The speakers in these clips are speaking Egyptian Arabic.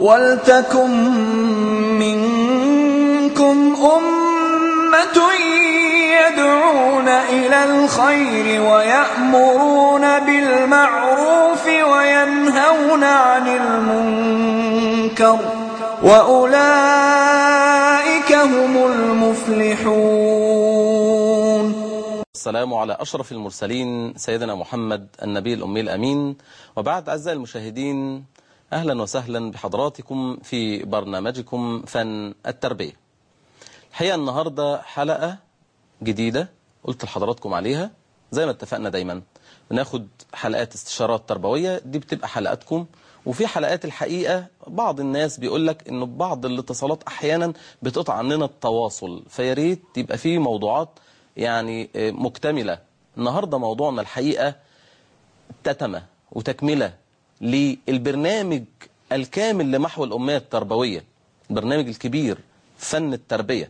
وَلْتَكُن مِّنكُمْ أُمَّةٌ يَدْعُونَ إِلَى الْخَيْرِ وَيَأْمُرُونَ بِالْمَعْرُوفِ وَيَنْهَوْنَ عَنِ الْمُنكَرِ ۚ وَأُولَٰئِكَ هُمُ الْمُفْلِحُونَ السلام على أشرف المرسلين سيدنا محمد النبي الأمي الأمين وبعد أعزائي المشاهدين أهلا وسهلا بحضراتكم في برنامجكم فن التربية الحقيقة النهاردة حلقة جديدة قلت لحضراتكم عليها زي ما اتفقنا دايما بناخد حلقات استشارات تربوية دي بتبقى حلقاتكم وفي حلقات الحقيقة بعض الناس بيقول لك انه بعض الاتصالات احيانا بتقطع عننا التواصل فياريت يبقى في موضوعات يعني مكتملة النهاردة موضوعنا الحقيقة تتمة وتكملة للبرنامج الكامل لمحو الأمية التربوية البرنامج الكبير فن التربية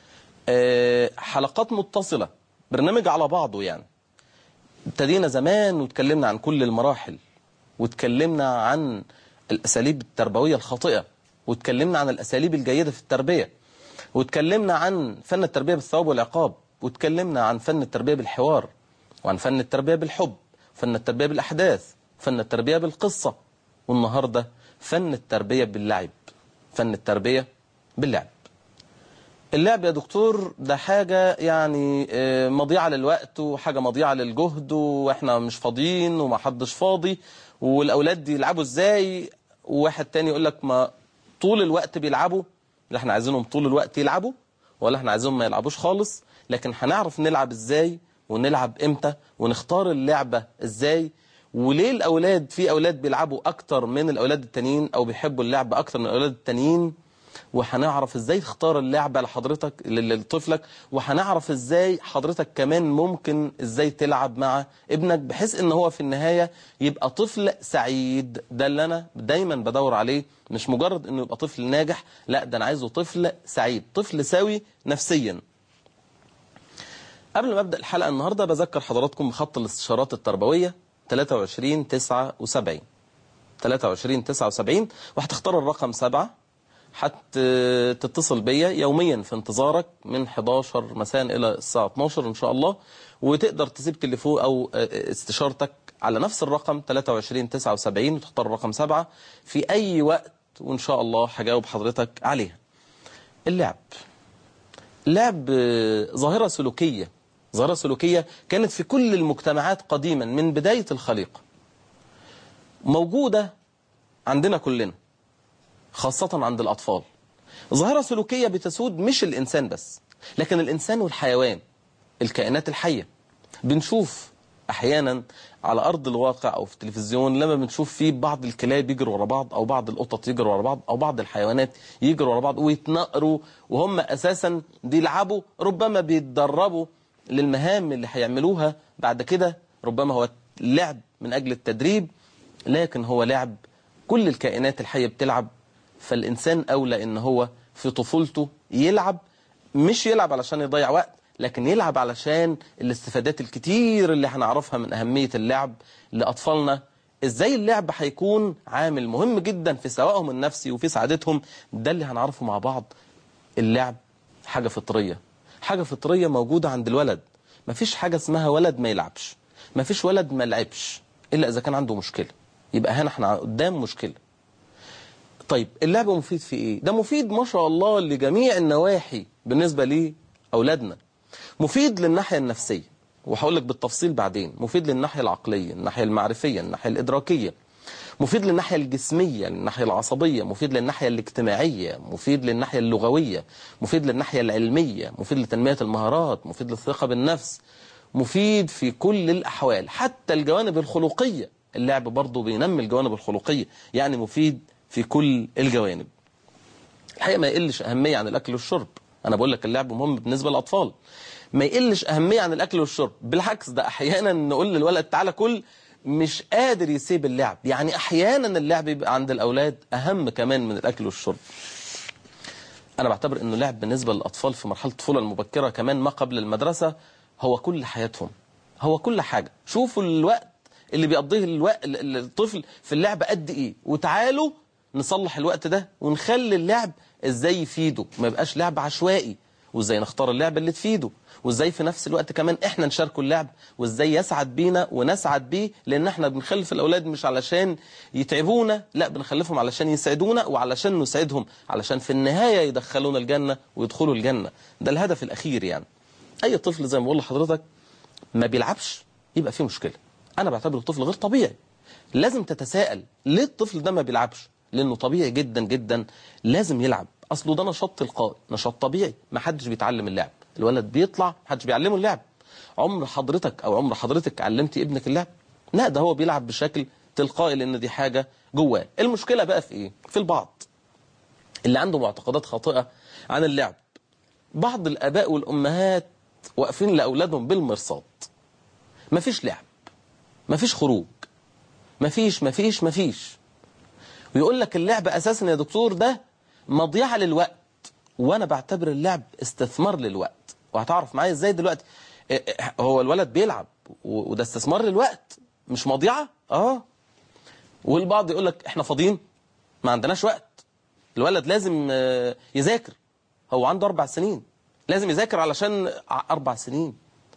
حلقات متصلة برنامج على بعضه يعني ابتدينا زمان وتكلمنا عن كل المراحل وتكلمنا عن الأساليب التربوية الخاطئة وتكلمنا عن الأساليب الجيدة في التربية وتكلمنا عن فن التربية بالثواب والعقاب وتكلمنا عن فن التربية بالحوار وعن فن التربية بالحب فن التربية بالأحداث فن التربية بالقصة والنهاردة فن التربية باللعب فن التربية باللعب اللعب يا دكتور ده حاجة يعني مضيعة للوقت وحاجة مضيعة للجهد واحنا مش فاضيين وما حدش فاضي والأولاد دي يلعبوا ازاي وواحد تاني يقول لك ما طول الوقت بيلعبوا لا احنا عايزينهم طول الوقت يلعبوا ولا احنا عايزينهم ما يلعبوش خالص لكن هنعرف نلعب ازاي ونلعب امتى ونختار اللعبة ازاي وليه الأولاد في أولاد بيلعبوا أكتر من الأولاد التانيين أو بيحبوا اللعب أكتر من الأولاد التانيين وهنعرف ازاي تختار اللعبة لحضرتك لطفلك وهنعرف ازاي حضرتك كمان ممكن ازاي تلعب مع ابنك بحيث ان هو في النهاية يبقى طفل سعيد ده اللي انا دايما بدور عليه مش مجرد انه يبقى طفل ناجح لا ده انا عايزه طفل سعيد طفل سوي نفسيا قبل ما ابدا الحلقة النهاردة بذكر حضراتكم بخط الاستشارات التربوية 23 79 23 79 وهتختار الرقم 7 هتتصل بيا يوميا في انتظارك من 11 مساء إلى الساعة 12 إن شاء الله وتقدر تسيب تليفون أو استشارتك على نفس الرقم 23 79 وتختار الرقم 7 في أي وقت وإن شاء الله هجاوب حضرتك عليها اللعب اللعب ظاهرة سلوكية ظاهرة سلوكية كانت في كل المجتمعات قديما من بداية الخليقة موجودة عندنا كلنا خاصة عند الأطفال ظاهرة سلوكية بتسود مش الإنسان بس لكن الإنسان والحيوان الكائنات الحية بنشوف أحيانا على أرض الواقع أو في التلفزيون لما بنشوف فيه بعض الكلاب يجروا ورا بعض أو بعض القطط يجروا ورا بعض أو بعض الحيوانات يجروا ورا بعض ويتنقروا وهم أساسا بيلعبوا ربما بيتدربوا للمهام اللي هيعملوها بعد كده ربما هو لعب من أجل التدريب لكن هو لعب كل الكائنات الحية بتلعب فالإنسان أولى إن هو في طفولته يلعب مش يلعب علشان يضيع وقت لكن يلعب علشان الاستفادات الكتير اللي هنعرفها من أهمية اللعب لأطفالنا إزاي اللعب هيكون عامل مهم جدا في سواءهم النفسي وفي سعادتهم ده اللي هنعرفه مع بعض اللعب حاجة فطرية حاجة فطرية موجودة عند الولد مفيش حاجة اسمها ولد ما يلعبش مفيش ولد ما لعبش إلا إذا كان عنده مشكلة يبقى هنا احنا قدام مشكلة طيب اللعب مفيد في ايه ده مفيد ما شاء الله لجميع النواحي بالنسبة لأولادنا مفيد للناحية النفسية وهقول لك بالتفصيل بعدين مفيد للناحية العقلية الناحية المعرفية الناحية الإدراكية مفيد للناحية الجسمية الناحية العصبية مفيد للناحية الاجتماعية مفيد للناحية اللغوية مفيد للناحية العلمية مفيد لتنمية المهارات مفيد للثقة بالنفس مفيد في كل الأحوال حتى الجوانب الخلقية اللعب برضه بينمي الجوانب الخلقية يعني مفيد في كل الجوانب الحقيقة ما يقلش أهمية عن الأكل والشرب أنا بقول لك اللعب مهم بالنسبة للأطفال ما يقلش أهمية عن الأكل والشرب بالعكس ده أحيانا نقول للولد تعالى كل مش قادر يسيب اللعب يعني أحيانا اللعب يبقى عند الأولاد أهم كمان من الأكل والشرب أنا بعتبر أنه اللعب بالنسبة للأطفال في مرحلة الطفولة المبكرة كمان ما قبل المدرسة هو كل حياتهم هو كل حاجة شوفوا الوقت اللي بيقضيه الوقت الطفل في اللعبة قد إيه وتعالوا نصلح الوقت ده ونخلي اللعب ازاي يفيده ما يبقاش لعب عشوائي وازاي نختار اللعبة اللي تفيده وازاي في نفس الوقت كمان احنا نشاركه اللعب وازاي يسعد بينا ونسعد بيه لان احنا بنخلف الاولاد مش علشان يتعبونا لا بنخلفهم علشان يسعدونا وعلشان نسعدهم علشان في النهاية يدخلونا الجنة ويدخلوا الجنة ده الهدف الاخير يعني اي طفل زي ما بقول لحضرتك ما بيلعبش يبقى فيه مشكلة انا بعتبره طفل غير طبيعي لازم تتساءل ليه الطفل ده ما بيلعبش لانه طبيعي جدا جدا لازم يلعب اصله ده نشاط تلقائي نشاط طبيعي ما حدش بيتعلم اللعب الولد بيطلع ما حدش بيعلمه اللعب عمر حضرتك او عمر حضرتك علمتي ابنك اللعب لا ده هو بيلعب بشكل تلقائي لان دي حاجة جواه المشكلة بقى في ايه في البعض اللي عنده معتقدات خاطئة عن اللعب بعض الاباء والامهات واقفين لاولادهم بالمرصاد مفيش لعب مفيش خروج مفيش مفيش مفيش ويقول لك اللعب اساسا يا دكتور ده مضيعة للوقت وانا بعتبر اللعب استثمار للوقت وهتعرف معايا ازاي دلوقتي إيه إيه هو الولد بيلعب و- وده استثمار للوقت مش مضيعة اه والبعض يقول لك احنا فاضيين ما عندناش وقت الولد لازم آه، يذاكر هو عنده اربع سنين لازم يذاكر علشان ع- اربع سنين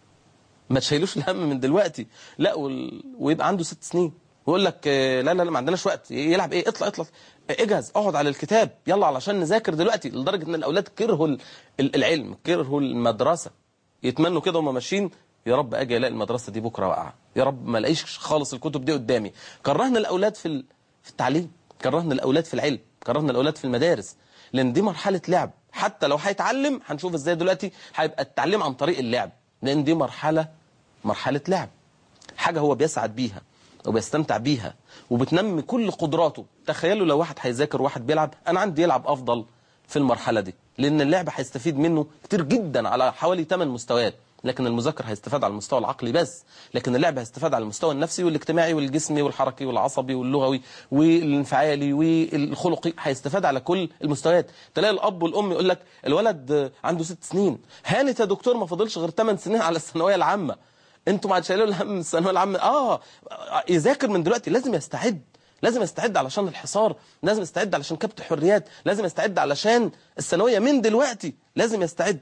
ما تشيلوش الهم من دلوقتي لا وال... ويبقى عنده ست سنين ويقول لك آه، لا لا لا ما عندناش وقت يلعب ايه اطلع اطلع آه، اجهز اقعد على الكتاب يلا علشان نذاكر دلوقتي لدرجه ان الاولاد كرهوا ال- ال- العلم كرهوا المدرسه يتمنوا كده وهم ماشيين يا رب اجي الاقي المدرسه دي بكره واقعه يا رب ما الاقيش خالص الكتب دي قدامي كرهنا الاولاد في ال- في التعليم كرهنا الاولاد في العلم كرهنا الاولاد في المدارس لان دي مرحله لعب حتى لو هيتعلم هنشوف ازاي دلوقتي هيبقى التعليم عن طريق اللعب لان دي مرحله مرحله لعب حاجه هو بيسعد بيها وبيستمتع بيها وبتنمي كل قدراته تخيلوا لو واحد هيذاكر وواحد بيلعب انا عندي يلعب افضل في المرحله دي لان اللعب هيستفيد منه كتير جدا على حوالي 8 مستويات لكن المذاكره هيستفاد على المستوى العقلي بس لكن اللعب هيستفاد على المستوى النفسي والاجتماعي والجسمي والحركي والعصبي واللغوي والانفعالي والخلقي هيستفاد على كل المستويات تلاقي الاب والام يقول لك الولد عنده ست سنين هانت يا دكتور ما فاضلش غير 8 سنين على الثانويه العامه انتوا ما هتشيلوا الهم من الثانويه العامه اه يذاكر من دلوقتي لازم يستعد لازم يستعد علشان الحصار لازم يستعد علشان كبت حريات لازم يستعد علشان الثانويه من دلوقتي لازم يستعد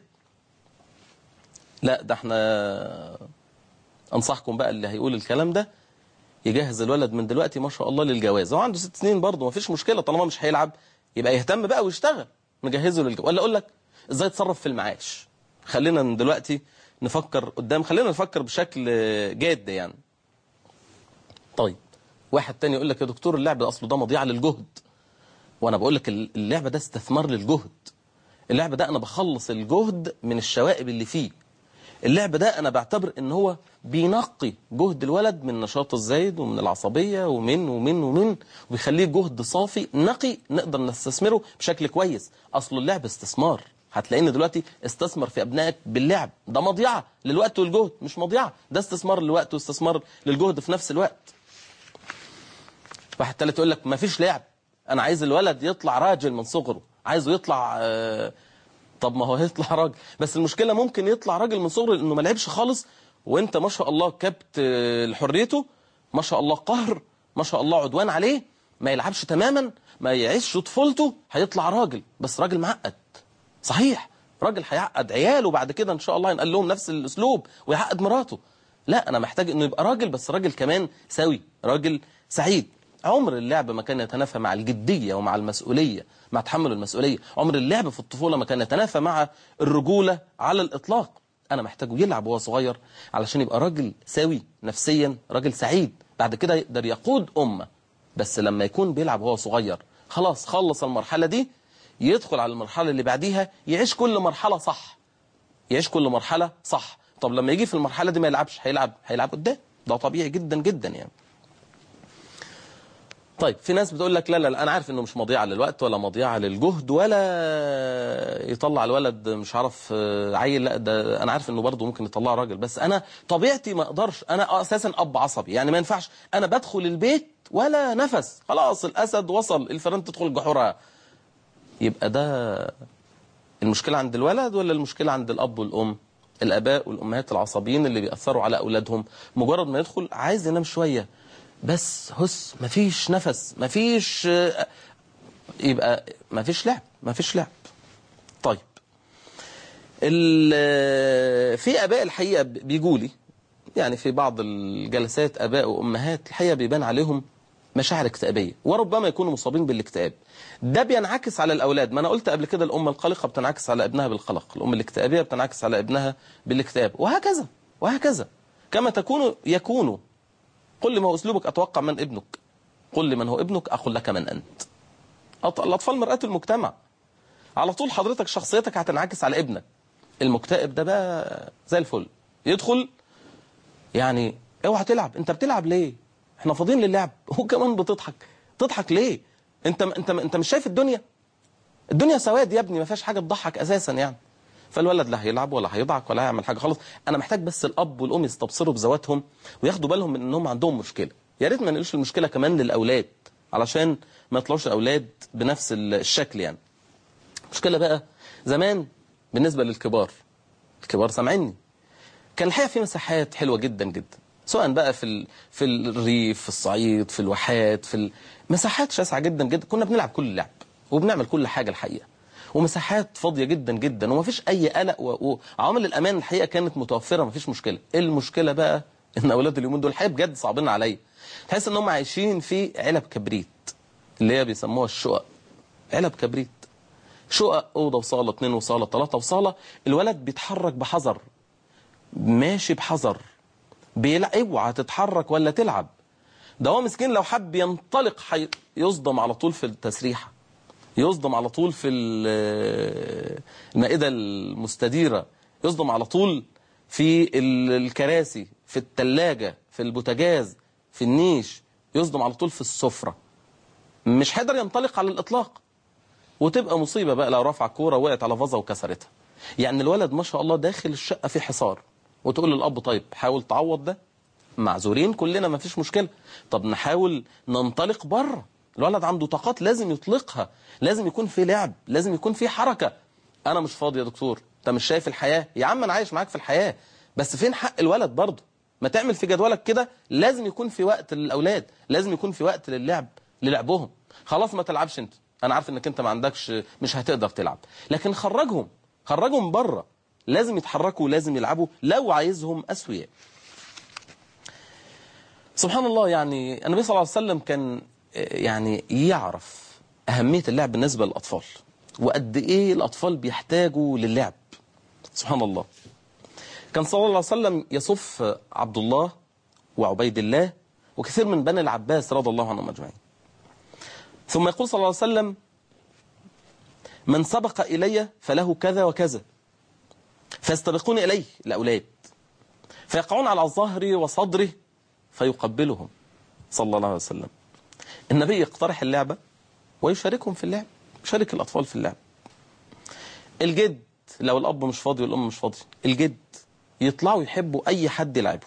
لا ده احنا انصحكم بقى اللي هيقول الكلام ده يجهز الولد من دلوقتي ما شاء الله للجواز هو عنده ست سنين برضه ما فيش مشكله طالما مش هيلعب يبقى يهتم بقى ويشتغل نجهزه للجواز ولا اقول لك ازاي يتصرف في المعاش خلينا من دلوقتي نفكر قدام خلينا نفكر بشكل جاد يعني طيب واحد تاني يقول لك يا دكتور اللعب ده اصله ده مضيعه للجهد وانا بقول لك اللعبه ده استثمار للجهد اللعبه ده انا بخلص الجهد من الشوائب اللي فيه اللعب ده انا بعتبر ان هو بينقي جهد الولد من النشاط الزايد ومن العصبية ومن ومن ومن وبيخليه جهد صافي نقي نقدر نستثمره بشكل كويس اصل اللعب استثمار هتلاقيني دلوقتي استثمر في ابنائك باللعب ده مضيعة للوقت والجهد مش مضيعة ده استثمار للوقت واستثمار للجهد في نفس الوقت واحد تالت يقول لك مفيش لعب انا عايز الولد يطلع راجل من صغره عايزه يطلع آه طب ما هو هيطلع راجل بس المشكلة ممكن يطلع راجل من صغره لانه ما لعبش خالص وانت ما شاء الله كبت لحريته ما شاء الله قهر ما شاء الله عدوان عليه ما يلعبش تماما ما يعيش طفولته هيطلع راجل بس راجل معقد صحيح راجل هيعقد عياله بعد كده ان شاء الله ينقل لهم نفس الاسلوب ويعقد مراته لا انا محتاج انه يبقى راجل بس راجل كمان سوي راجل سعيد عمر اللعب ما كان يتنافى مع الجدية ومع المسؤولية مع تحمل المسؤولية عمر اللعب في الطفولة ما كان يتنافى مع الرجولة على الإطلاق أنا محتاجه يلعب وهو صغير علشان يبقى راجل سوي نفسيا راجل سعيد بعد كده يقدر يقود أمة بس لما يكون بيلعب وهو صغير خلاص خلص المرحلة دي يدخل على المرحلة اللي بعديها يعيش كل مرحلة صح يعيش كل مرحلة صح طب لما يجي في المرحلة دي ما يلعبش هيلعب هيلعب قدام ده طبيعي جدا جدا يعني طيب في ناس بتقول لك لا لا لا انا عارف انه مش مضيعه للوقت ولا مضيعه للجهد ولا يطلع الولد مش عارف عيل لا ده انا عارف انه برضه ممكن يطلع راجل بس انا طبيعتي ما اقدرش انا اساسا اب عصبي يعني ما ينفعش انا بدخل البيت ولا نفس خلاص الاسد وصل الفيران تدخل جحورها يبقى ده المشكله عند الولد ولا المشكله عند الاب والام الاباء والامهات العصبيين اللي بيأثروا على اولادهم مجرد ما يدخل عايز ينام شويه بس هس مفيش نفس مفيش يبقى ما فيش لعب ما فيش لعب طيب ال- في اباء الحقيقه بيجوا لي يعني في بعض الجلسات اباء وامهات الحقيقه بيبان عليهم مشاعر اكتئابيه وربما يكونوا مصابين بالاكتئاب ده بينعكس على الاولاد ما انا قلت قبل كده الام القلقه بتنعكس على ابنها بالقلق الام الاكتئابيه بتنعكس على ابنها بالاكتئاب وهكذا وهكذا كما تكون يكون قل ما هو اسلوبك اتوقع من ابنك قل لمن هو ابنك اقول لك من انت أط- الاطفال مرآة المجتمع على طول حضرتك شخصيتك هتنعكس على ابنك المكتئب ده بقى زي الفل يدخل يعني اوعى تلعب انت بتلعب ليه احنا فاضيين للعب وكمان بتضحك تضحك ليه انت انت انت مش شايف الدنيا الدنيا سواد يا ابني ما فيهاش حاجه تضحك اساسا يعني فالولد لا هيلعب ولا هيضحك ولا هيعمل حاجه خالص انا محتاج بس الاب والام يستبصروا بذواتهم وياخدوا بالهم من انهم عندهم مشكله يا ريت ما نقولش المشكله كمان للاولاد علشان ما يطلعوش الاولاد بنفس الشكل يعني مشكله بقى زمان بالنسبه للكبار الكبار سامعيني كان الحقيقه في مساحات حلوه جدا جدا سواء بقى في ال... في الريف في الصعيد في الواحات في ال... مساحات شاسعه جدا جدا كنا بنلعب كل اللعب وبنعمل كل حاجه الحقيقه ومساحات فاضيه جدا جدا ومفيش اي قلق و- وعوامل الامان الحقيقه كانت متوفره مفيش مشكله ايه المشكله بقى ان اولاد اليومين دول الحقيقه بجد صعبين عليا تحس ان هم عايشين في علب كبريت اللي هي بيسموها الشقق علب كبريت شقق اوضه وصاله اثنين وصاله ثلاثه وصاله الولد بيتحرك بحذر ماشي بحذر بيلعب اوعى تتحرك ولا تلعب ده هو مسكين لو حب ينطلق حي... يصدم على طول في التسريحه يصدم على طول في ال- المائده المستديره يصدم على طول في ال- الكراسي في الثلاجه في البوتاجاز في النيش يصدم على طول في السفره مش هيقدر ينطلق على الاطلاق وتبقى مصيبة بقى لو رفع كورة وقعت على فازة وكسرتها يعني الولد ما شاء الله داخل الشقة في حصار وتقول للأب طيب حاول تعوض ده معذورين كلنا ما فيش مشكلة طب نحاول ننطلق بره الولد عنده طاقات لازم يطلقها لازم يكون في لعب لازم يكون في حركة أنا مش فاضي يا دكتور أنت مش شايف الحياة يا عم أنا عايش معاك في الحياة بس فين حق الولد برضه ما تعمل في جدولك كده لازم يكون في وقت للأولاد لازم يكون في وقت للعب للعبهم خلاص ما تلعبش انت انا عارف انك انت ما عندكش مش هتقدر تلعب لكن خرجهم خرجهم بره لازم يتحركوا لازم يلعبوا لو عايزهم اسوياء سبحان الله يعني النبي صلى الله عليه وسلم كان آه، يعني يعرف أهمية اللعب بالنسبة للأطفال وقد إيه الأطفال بيحتاجوا للعب سبحان الله كان صلى الله عليه وسلم يصف عبد الله وعبيد الله وكثير من بني العباس رضي الله عنهم أجمعين ثم يقول صلى الله عليه وسلم من سبق إلي فله كذا وكذا فيستبقون إليه الأولاد فيقعون على ظهري وصدره فيقبلهم صلى الله عليه وسلم النبي يقترح اللعبة ويشاركهم في اللعب يشارك الأطفال في اللعب الجد لو الأب مش فاضي والأم مش فاضي الجد يطلعوا يحبوا أي حد يلعبه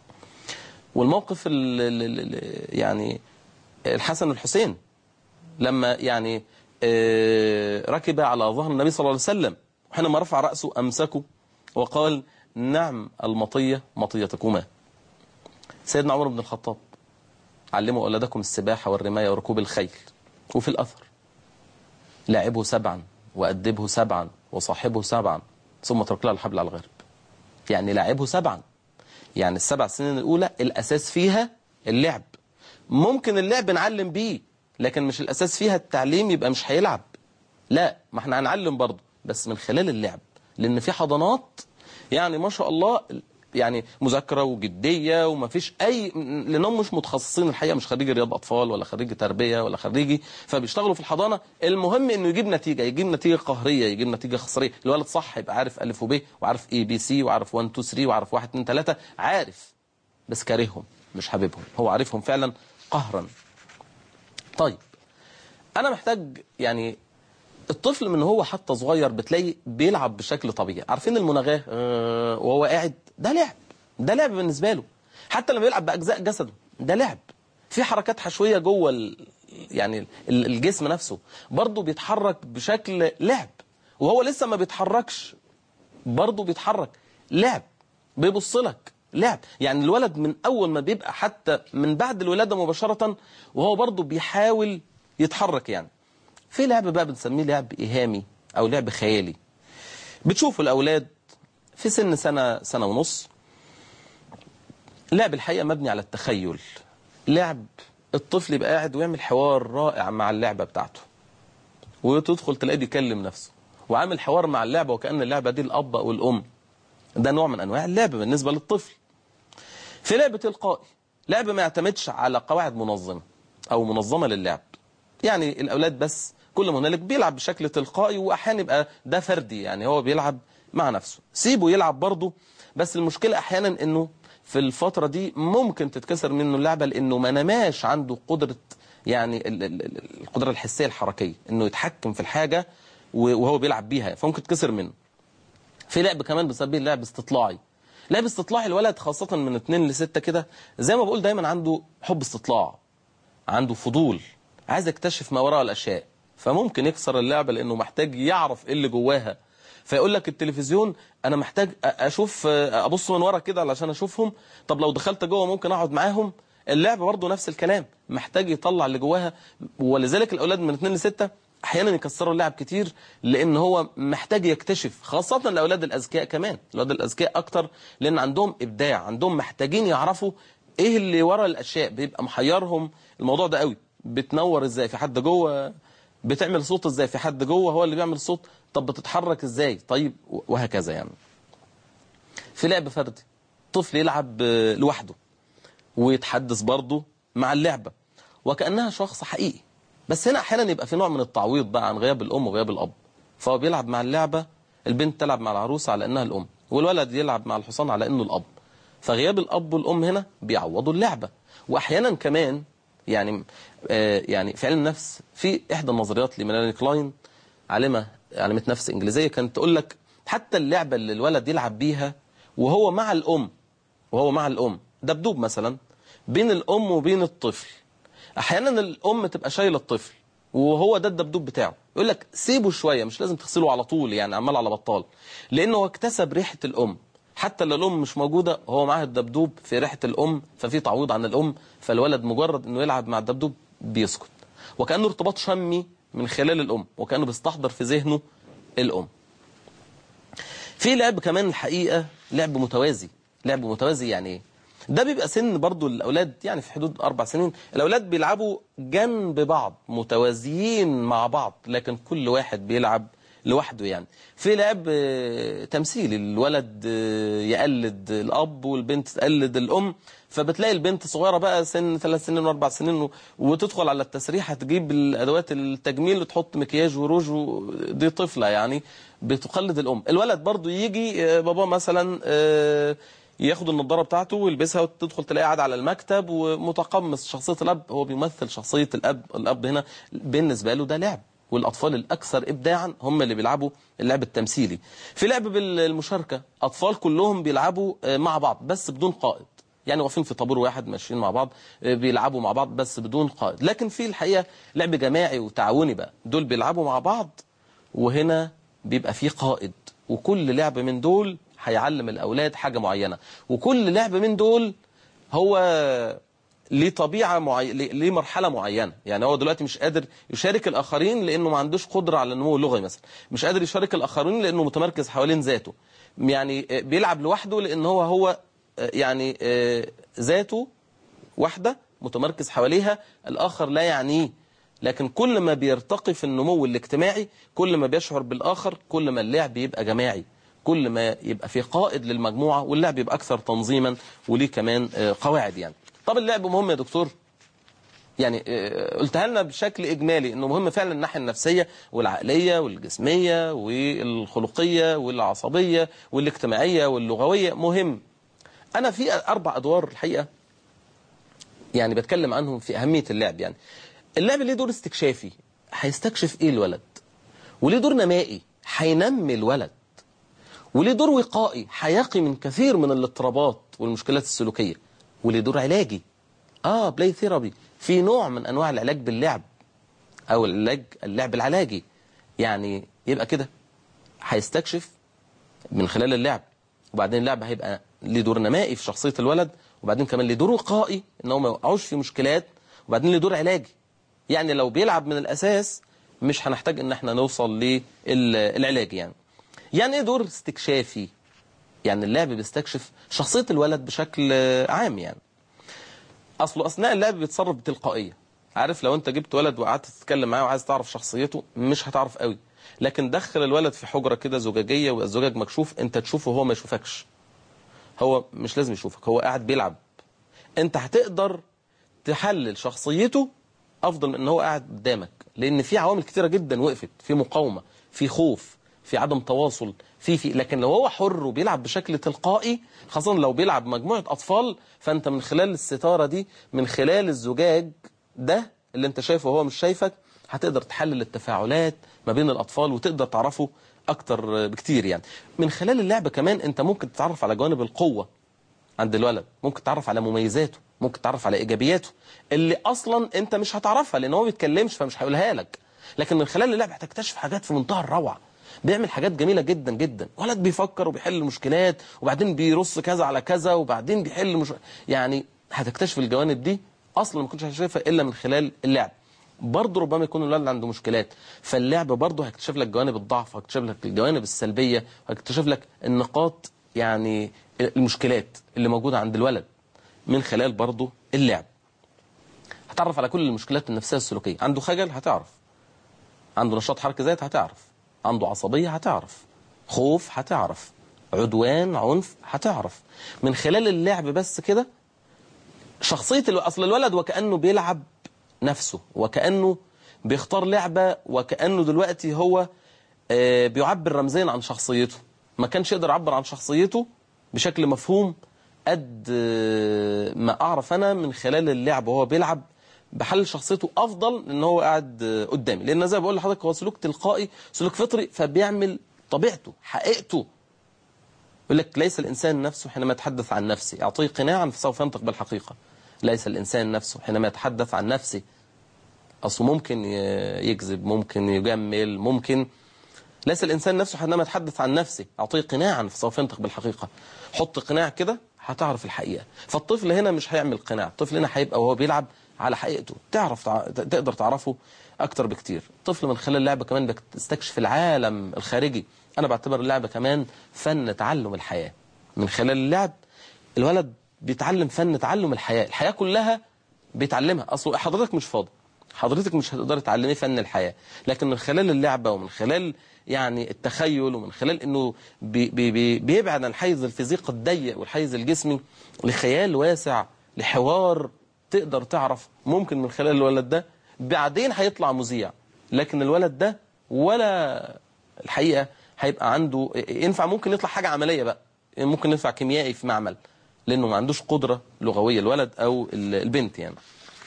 والموقف ال ال ال يعني الحسن والحسين لما يعني آه، ركب على ظهر النبي صلى الله عليه وسلم وحينما رفع رأسه أمسكه وقال نعم المطية مطيتكما سيدنا عمر بن الخطاب علموا أولادكم السباحة والرماية وركوب الخيل وفي الأثر لاعبه سبعا وأدبه سبعا وصاحبه سبعا ثم اترك له الحبل على الغرب يعني لاعبه سبعا يعني السبع سنين الأولى الأساس فيها اللعب ممكن اللعب نعلم بيه لكن مش الأساس فيها التعليم يبقى مش هيلعب لا ما احنا هنعلم برضه بس من خلال اللعب لأن في حضانات يعني ما شاء الله يعني مذاكرة وجدية وما فيش أي لأنهم مش متخصصين الحقيقة مش خريجي رياض أطفال ولا خريجي تربية ولا خريجي فبيشتغلوا في الحضانة المهم إنه يجيب نتيجة يجيب نتيجة قهرية يجيب نتيجة خسرية الولد صح يبقى عارف ألف وب وعارف اي بي سي وعارف 1 2 3 وعارف 1 2 3 عارف بس كارههم مش حاببهم هو عارفهم فعلا قهرا طيب أنا محتاج يعني الطفل من هو حتى صغير بتلاقي بيلعب بشكل طبيعي عارفين المناغاه آه، وهو قاعد ده لعب ده لعب بالنسبه له حتى لما بيلعب باجزاء جسده ده لعب في حركات حشويه جوه ال... يعني ال- الجسم نفسه برضه بيتحرك بشكل لعب وهو لسه ما بيتحركش برضه بيتحرك لعب بيبص لك لعب يعني الولد من اول ما بيبقى حتى من بعد الولاده مباشره وهو برضه بيحاول يتحرك يعني في لعب بقى بنسميه لعب إيهامي أو لعب خيالي بتشوفوا الأولاد في سن سنة سنة ونص لعب الحقيقة مبني على التخيل لعب الطفل يبقى قاعد ويعمل حوار رائع مع اللعبة بتاعته وتدخل تلاقيه بيكلم نفسه وعامل حوار مع اللعبة وكأن اللعبة دي الأب أو الأم ده نوع من أنواع اللعبة بالنسبة للطفل في لعبة تلقائي لعبة ما يعتمدش على قواعد منظمة أو منظمة للعب يعني الأولاد بس كل ما هنالك بيلعب بشكل تلقائي وأحيانا يبقى ده فردي يعني هو بيلعب مع نفسه سيبه يلعب برضه بس المشكلة أحيانا أنه في الفترة دي ممكن تتكسر منه اللعبة لأنه ما نماش عنده قدرة يعني ال- ال- ال- القدرة الحسية الحركية أنه يتحكم في الحاجة وهو بيلعب بيها فممكن تكسر منه في لعب كمان بنسميه لعب استطلاعي لعب استطلاعي الولد خاصة من 2 ل 6 كده زي ما بقول دايما عنده حب استطلاع عنده فضول عايز يكتشف ما وراء الأشياء فممكن يكسر اللعبة لأنه محتاج يعرف إيه اللي جواها فيقول لك التلفزيون أنا محتاج أ- أشوف أبص من ورا كده علشان أشوفهم طب لو دخلت جوه ممكن أقعد معاهم اللعبة برضه نفس الكلام محتاج يطلع اللي جواها ولذلك الأولاد من 2 ل 6 احيانا يكسروا اللعب كتير لان هو محتاج يكتشف خاصه الاولاد الاذكياء كمان الاولاد الاذكياء اكتر لان عندهم ابداع عندهم محتاجين يعرفوا ايه اللي ورا الاشياء بيبقى محيرهم الموضوع ده قوي بتنور ازاي في حد جوه بتعمل صوت ازاي في حد جوه هو اللي بيعمل صوت طب بتتحرك ازاي طيب وهكذا يعني في لعب فردي طفل يلعب آه، لوحده ويتحدث برضه مع اللعبة وكأنها شخص حقيقي بس هنا أحيانا يبقى في نوع من التعويض بقى عن غياب الأم وغياب الأب فهو بيلعب مع اللعبة البنت تلعب مع العروسة على أنها الأم والولد يلعب مع الحصان على أنه الأب فغياب الأب والأم هنا بيعوضوا اللعبة وأحيانا كمان يعني آه يعني في علم النفس في إحدى النظريات لميلاني كلاين عالمة عالمة نفس إنجليزية كانت تقول لك حتى اللعبة اللي الولد يلعب بيها وهو مع الأم وهو مع الأم دبدوب مثلا بين الأم وبين الطفل أحيانا الأم تبقى شايلة الطفل وهو ده الدبدوب بتاعه يقول لك سيبه شوية مش لازم تغسله على طول يعني عمال على بطال لأنه هو اكتسب ريحة الأم حتى لو الأم مش موجودة هو معاه الدبدوب في ريحة الأم ففي تعويض عن الأم فالولد مجرد أنه يلعب مع الدبدوب بيسكت وكأنه ارتباط شمي من خلال الأم وكأنه بيستحضر في ذهنه الأم في لعب كمان الحقيقة لعب متوازي لعب متوازي يعني ايه ده بيبقى سن برضو الأولاد يعني في حدود أربع سنين الأولاد بيلعبوا جنب بعض متوازيين مع بعض لكن كل واحد بيلعب لوحده يعني في لعب آه، تمثيلي الولد آه، يقلد الأب والبنت تقلد الأم فبتلاقي البنت صغيرة بقى سن ثلاث سنين وأربع سنين و- وتدخل على التسريحة تجيب الأدوات التجميل وتحط مكياج وروج و- دي طفلة يعني بتقلد الأم الولد برضو يجي آه، بابا مثلا آه، ياخد النضاره بتاعته ويلبسها وتدخل تلاقيه قاعد على المكتب ومتقمص شخصيه الاب هو بيمثل شخصيه الاب الاب هنا بالنسبه له ده لعب والاطفال الاكثر ابداعا هم اللي بيلعبوا اللعب التمثيلي في لعب بالمشاركه اطفال كلهم بيلعبوا آه، مع بعض بس بدون قائد يعني واقفين في طابور واحد ماشيين مع بعض آه، بيلعبوا مع بعض بس بدون قائد لكن في الحقيقه لعب جماعي وتعاوني بقى دول بيلعبوا مع بعض وهنا بيبقى فيه قائد وكل لعبة من دول هيعلم الأولاد حاجة معينة وكل لعبة من دول هو ليه طبيعة معينة ليه مرحلة معينة يعني هو دلوقتي مش قادر يشارك الآخرين لأنه ما عندوش قدرة على النمو اللغوي مثلا مش قادر يشارك الآخرين لأنه متمركز حوالين ذاته يعني آه، بيلعب لوحده لأن هو هو آه، يعني آه، ذاته واحدة متمركز حواليها الآخر لا يعنيه لكن كل ما بيرتقي في النمو الاجتماعي كل ما بيشعر بالآخر كل ما اللعب يبقى جماعي كل ما يبقى في قائد للمجموعة واللعب يبقى أكثر تنظيما وليه كمان آه، قواعد يعني طب اللعب مهم يا دكتور يعني آه، قلتها لنا بشكل إجمالي أنه مهم فعلا الناحية النفسية والعقلية والجسمية والخلقية والعصبية والاجتماعية واللغوية مهم أنا في أربع أدوار الحقيقة يعني بتكلم عنهم في أهمية اللعب يعني اللعب ليه دور استكشافي هيستكشف إيه الولد وليه دور نمائي هينمي الولد وليه دور وقائي هيقي من كثير من الاضطرابات والمشكلات السلوكية وليه دور علاجي آه بلاي ثيرابي في نوع من أنواع العلاج باللعب أو العلاج اللعب العلاجي يعني يبقى كده هيستكشف من خلال اللعب وبعدين اللعب هيبقى ليه دور نمائي في شخصية الولد وبعدين كمان ليه دور وقائي ان هو ما يوقعوش في مشكلات وبعدين ليه دور علاجي يعني لو بيلعب من الأساس مش هنحتاج ان احنا نوصل للعلاج يعني يعني ايه دور استكشافي يعني اللعب بيستكشف شخصية الولد بشكل عام يعني اصله اثناء اللعب بيتصرف بتلقائيه عارف لو انت جبت ولد وقعدت تتكلم معاه وعايز تعرف شخصيته مش هتعرف قوي لكن دخل الولد في حجره كده زجاجيه والزجاج مكشوف انت تشوفه وهو ما يشوفكش هو مش لازم يشوفك هو قاعد بيلعب انت هتقدر تحلل شخصيته افضل من ان هو قاعد قدامك لان في عوامل كتيره جدا وقفت في مقاومه في خوف في عدم تواصل في في لكن لو هو حر وبيلعب بشكل تلقائي خاصة لو بيلعب مجموعة أطفال فأنت من خلال الستارة دي من خلال الزجاج ده اللي أنت شايفه وهو مش شايفك هتقدر تحلل التفاعلات ما بين الأطفال وتقدر تعرفه أكتر بكتير يعني من خلال اللعبة كمان أنت ممكن تتعرف على جوانب القوة عند الولد ممكن تعرف على مميزاته ممكن تعرف على إيجابياته اللي أصلا أنت مش هتعرفها لأن هو ما بيتكلمش فمش هيقولها لك لكن من خلال اللعبة هتكتشف حاجات في منتهى الروعة بيعمل حاجات جميلة جدا جدا ولد بيفكر وبيحل المشكلات وبعدين بيرص كذا على كذا وبعدين بيحل مش... يعني هتكتشف الجوانب دي اصلا ما كنتش هتشوفها الا من خلال اللعب برضه ربما يكون الولد عنده مشكلات فاللعب برضه هيكتشف لك جوانب الضعف هيكتشف لك الجوانب السلبية هيكتشف لك النقاط يعني المشكلات اللي موجودة عند الولد من خلال برضه اللعب هتعرف على كل المشكلات النفسية السلوكية عنده خجل هتعرف عنده نشاط حركة ذات هتعرف عنده عصبية هتعرف خوف هتعرف عدوان عنف هتعرف من خلال اللعب بس كده شخصية الو... أصل الولد وكأنه بيلعب نفسه وكأنه بيختار لعبة وكأنه دلوقتي هو آه بيعبر رمزيا عن شخصيته ما كانش يقدر يعبر عن شخصيته بشكل مفهوم قد آه ما أعرف أنا من خلال اللعب وهو بيلعب بحل شخصيته افضل ان هو قاعد قدامي لان زي ما بقول لحضرتك هو سلوك تلقائي سلوك فطري فبيعمل طبيعته حقيقته يقول لك ليس الانسان نفسه حينما يتحدث عن نفسه اعطيه قناعا فسوف ينطق بالحقيقه ليس الانسان نفسه حينما يتحدث عن نفسه اصله ممكن يكذب ممكن يجمل ممكن ليس الانسان نفسه حينما يتحدث عن نفسه اعطيه قناعا فسوف ينطق بالحقيقه حط قناع كده هتعرف الحقيقه فالطفل هنا مش هيعمل قناع الطفل هنا هيبقى وهو بيلعب على حقيقته تعرف تع... تقدر تعرفه أكتر بكتير الطفل من خلال اللعبة كمان بتستكشف العالم الخارجي أنا بعتبر اللعبة كمان فن تعلم الحياة من خلال اللعب الولد بيتعلم فن تعلم الحياة الحياة كلها بيتعلمها أصلا حضرتك مش فاضي حضرتك مش هتقدر تعلمي فن الحياة لكن من خلال اللعبة ومن خلال يعني التخيل ومن خلال انه بي بي بيبعد عن حيز الفيزيق الضيق والحيز الجسمي لخيال واسع لحوار تقدر تعرف ممكن من خلال الولد ده بعدين هيطلع مذيع لكن الولد ده ولا الحقيقة هيبقى عنده ينفع ممكن يطلع حاجة عملية بقى ممكن ينفع كيميائي في معمل لأنه ما عندوش قدرة لغوية الولد أو البنت يعني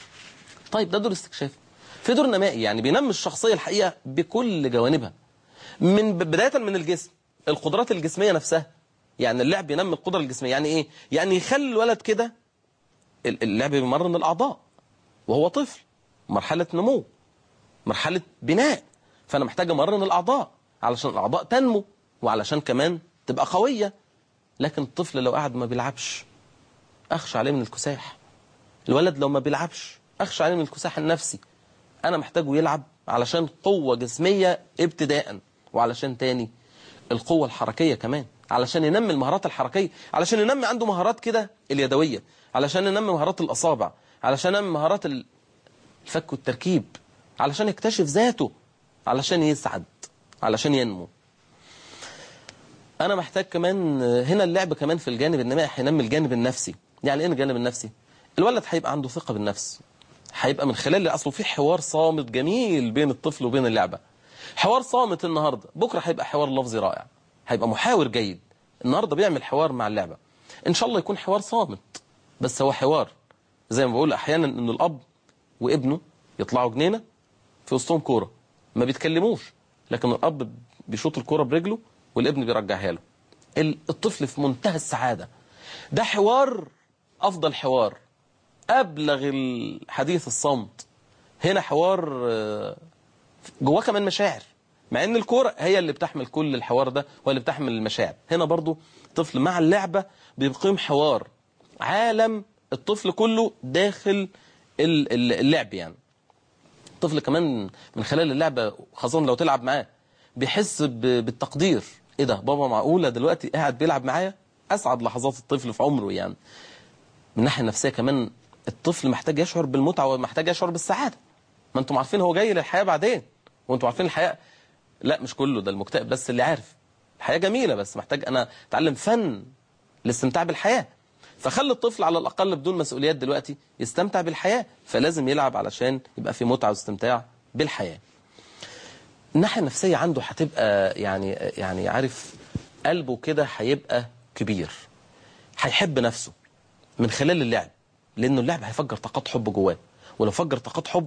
طيب ده دور استكشاف في دور نمائي يعني بينمي الشخصية الحقيقة بكل جوانبها من بداية من الجسم القدرات الجسمية نفسها يعني اللعب ينمي القدرة الجسمية يعني ايه يعني يخلي الولد كده اللعب بيمرن الأعضاء وهو طفل مرحلة نمو مرحلة بناء فأنا محتاج أمرن الأعضاء علشان الأعضاء تنمو وعلشان كمان تبقى قوية لكن الطفل لو قعد ما بيلعبش أخشى عليه من الكساح الولد لو ما بيلعبش أخشى عليه من الكساح النفسي أنا محتاجه يلعب علشان قوة جسمية ابتداء وعلشان تاني القوة الحركية كمان علشان ينمي المهارات الحركية علشان ينمي عنده مهارات كده اليدوية علشان ينمي مهارات الأصابع علشان ينمي مهارات الفك والتركيب علشان يكتشف ذاته علشان يسعد علشان ينمو أنا محتاج كمان هنا اللعب كمان في الجانب النمائي هينمي الجانب النفسي يعني إيه الجانب النفسي الولد هيبقى عنده ثقة بالنفس هيبقى من خلال أصله في حوار صامت جميل بين الطفل وبين اللعبة حوار صامت النهاردة بكرة هيبقى حوار لفظي رائع هيبقى محاور جيد النهاردة بيعمل حوار مع اللعبة إن شاء الله يكون حوار صامت بس هو حوار زي ما بقول أحيانا إن الأب وابنه يطلعوا جنينة في وسطهم كورة ما بيتكلموش لكن الأب بيشوط الكورة برجله والابن بيرجعها له الطفل في منتهى السعادة ده حوار أفضل حوار أبلغ الحديث الصمت هنا حوار جواه كمان مشاعر مع ان الكورة هي اللي بتحمل كل الحوار ده واللي بتحمل المشاعر هنا برضو طفل مع اللعبة بيقيم حوار عالم الطفل كله داخل اللعب يعني الطفل كمان من خلال اللعبة خاصة لو تلعب معاه بيحس ب- بالتقدير ايه ده بابا معقولة دلوقتي قاعد بيلعب معايا اسعد لحظات الطفل في عمره يعني من الناحية النفسية كمان الطفل محتاج يشعر بالمتعة ومحتاج يشعر بالسعادة ما انتم عارفين هو جاي للحياة بعدين وانتم عارفين الحياة لا مش كله ده المكتئب بس اللي عارف الحياة جميلة بس محتاج انا اتعلم فن الاستمتاع بالحياة فخلي الطفل على الأقل بدون مسؤوليات دلوقتي يستمتع بالحياة فلازم يلعب علشان يبقى في متعة واستمتاع بالحياة الناحية النفسية عنده هتبقى يعني يعني عارف قلبه كده هيبقى كبير هيحب نفسه من خلال اللعب لأنه اللعب هيفجر طاقات حب جواه ولو فجر طاقات حب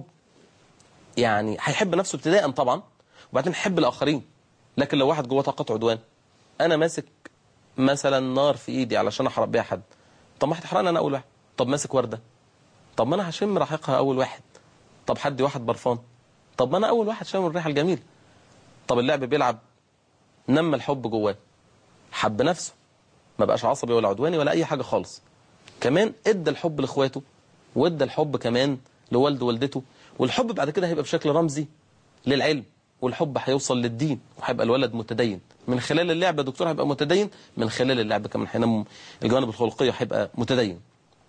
يعني هيحب نفسه ابتداء طبعا وبعدين يحب الآخرين لكن لو واحد جواه طاقات عدوان أنا ماسك مثلا نار في إيدي علشان أحرق بيها حد طب ما هتحرقني أنا أول واحد طب ماسك وردة طب ما أنا هشم رحيقها أول واحد طب حد واحد برفان طب ما أنا أول واحد شامم الريحة الجميلة طب اللعب بيلعب نمى الحب جواه حب نفسه ما بقاش عصبي ولا عدواني ولا أي حاجة خالص كمان ادى الحب لاخواته وادى الحب كمان لوالده ووالدته والحب بعد كده هيبقى بشكل رمزي للعلم والحب هيوصل للدين وهيبقى الولد متدين من خلال اللعبة دكتور هيبقى متدين من خلال اللعبة كمان هينمو الجوانب الخلقية هيبقى متدين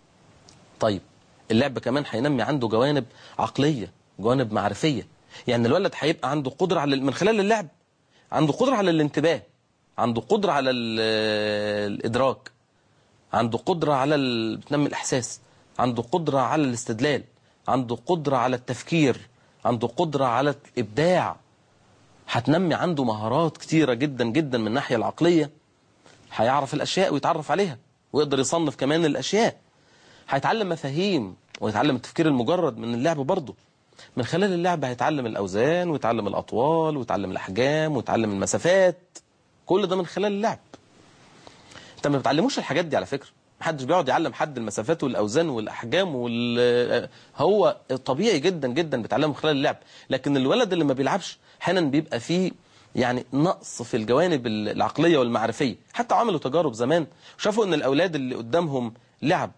طيب اللعب كمان هينمي عنده جوانب عقلية جوانب معرفية يعني الولد هيبقى عنده قدرة على من خلال اللعب عنده قدرة على الانتباه عنده قدرة على ال- الإدراك عنده قدرة على ال... بتنمي الإحساس عنده قدرة على الاستدلال عنده قدرة على التفكير عنده قدرة على الإبداع هتنمي عنده مهارات كتيرة جدا جدا من الناحية العقلية هيعرف الأشياء ويتعرف عليها ويقدر يصنف كمان الأشياء هيتعلم مفاهيم ويتعلم التفكير المجرد من اللعب برضه من خلال اللعب هيتعلم الأوزان ويتعلم الأطوال ويتعلم الأحجام ويتعلم المسافات كل ده من خلال اللعب انت ما بتعلموش الحاجات دي على فكرة محدش بيقعد يعلم حد المسافات والاوزان والاحجام وال هو طبيعي جدا جدا بيتعلمه من خلال اللعب لكن الولد اللي ما بيلعبش احيانا بيبقى فيه يعني نقص في الجوانب العقليه والمعرفيه حتى عملوا تجارب زمان شافوا ان الاولاد اللي قدامهم لعب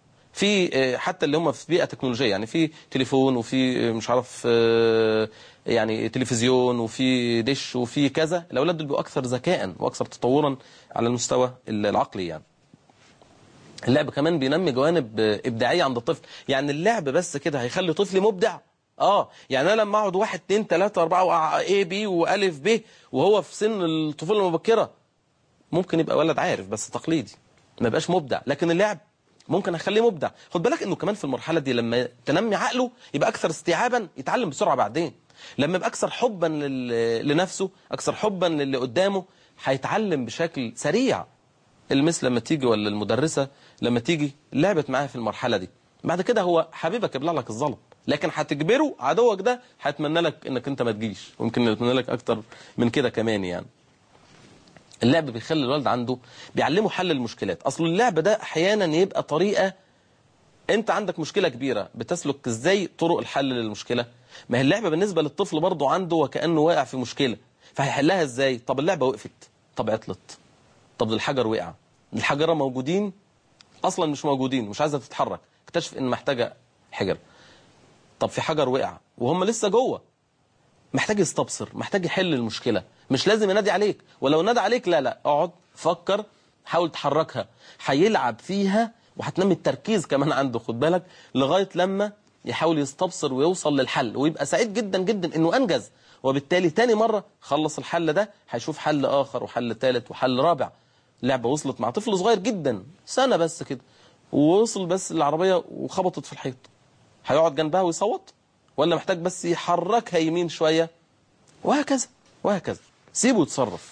في آه، حتى اللي هم في بيئه تكنولوجيه يعني في تليفون وفي آه، مش عارف آه، يعني تلفزيون وفي دش وفي كذا الاولاد دول بيبقوا اكثر ذكاء واكثر تطورا على المستوى العقلي يعني اللعب كمان بينمي جوانب آه، ابداعيه عند الطفل يعني اللعب بس كده هيخلي طفلي مبدع اه يعني انا لما اقعد واحد اتنين تلاته اربعه اي بي والف ب وهو في سن الطفوله المبكره ممكن يبقى ولد عارف بس تقليدي ما يبقاش مبدع لكن اللعب ممكن اخليه مبدع خد بالك انه كمان في المرحله دي لما تنمي عقله يبقى اكثر استيعابا يتعلم بسرعه بعدين لما يبقى اكثر حبا لل- لنفسه اكثر حبا للي قدامه هيتعلم بشكل سريع المس لما تيجي ولا المدرسه لما تيجي لعبت معاه في المرحله دي بعد كده هو حبيبك يبلع لك الظلم لكن هتجبره عدوك ده هيتمنى لك انك انت ما تجيش ويمكن يتمنى لك اكتر من كده كمان يعني اللعب بيخلي الولد عنده بيعلمه حل المشكلات اصل اللعب ده احيانا يبقى طريقه انت عندك مشكله كبيره بتسلك ازاي طرق الحل للمشكله ما هي اللعبه بالنسبه للطفل برضه عنده وكانه واقع في مشكله فهيحلها ازاي طب اللعبه وقفت طب عطلت طب الحجر وقع الحجره موجودين اصلا مش موجودين مش عايزه تتحرك اكتشف ان محتاجه حجر طب في حجر وقع وهم لسه جوه محتاج يستبصر محتاج يحل المشكلة مش لازم ينادي عليك ولو نادى عليك لا لا اقعد فكر حاول تحركها هيلعب فيها وهتنمي التركيز كمان عنده خد بالك لغاية لما يحاول يستبصر ويوصل للحل ويبقى سعيد جدا جدا انه انجز وبالتالي تاني مرة خلص الحل ده هيشوف حل اخر وحل ثالث وحل رابع لعبة وصلت مع طفل صغير جدا سنة بس كده ووصل بس العربية وخبطت في الحيط هيقعد جنبها ويصوت ولا محتاج بس يحركها يمين شوية وهكذا وهكذا سيبه يتصرف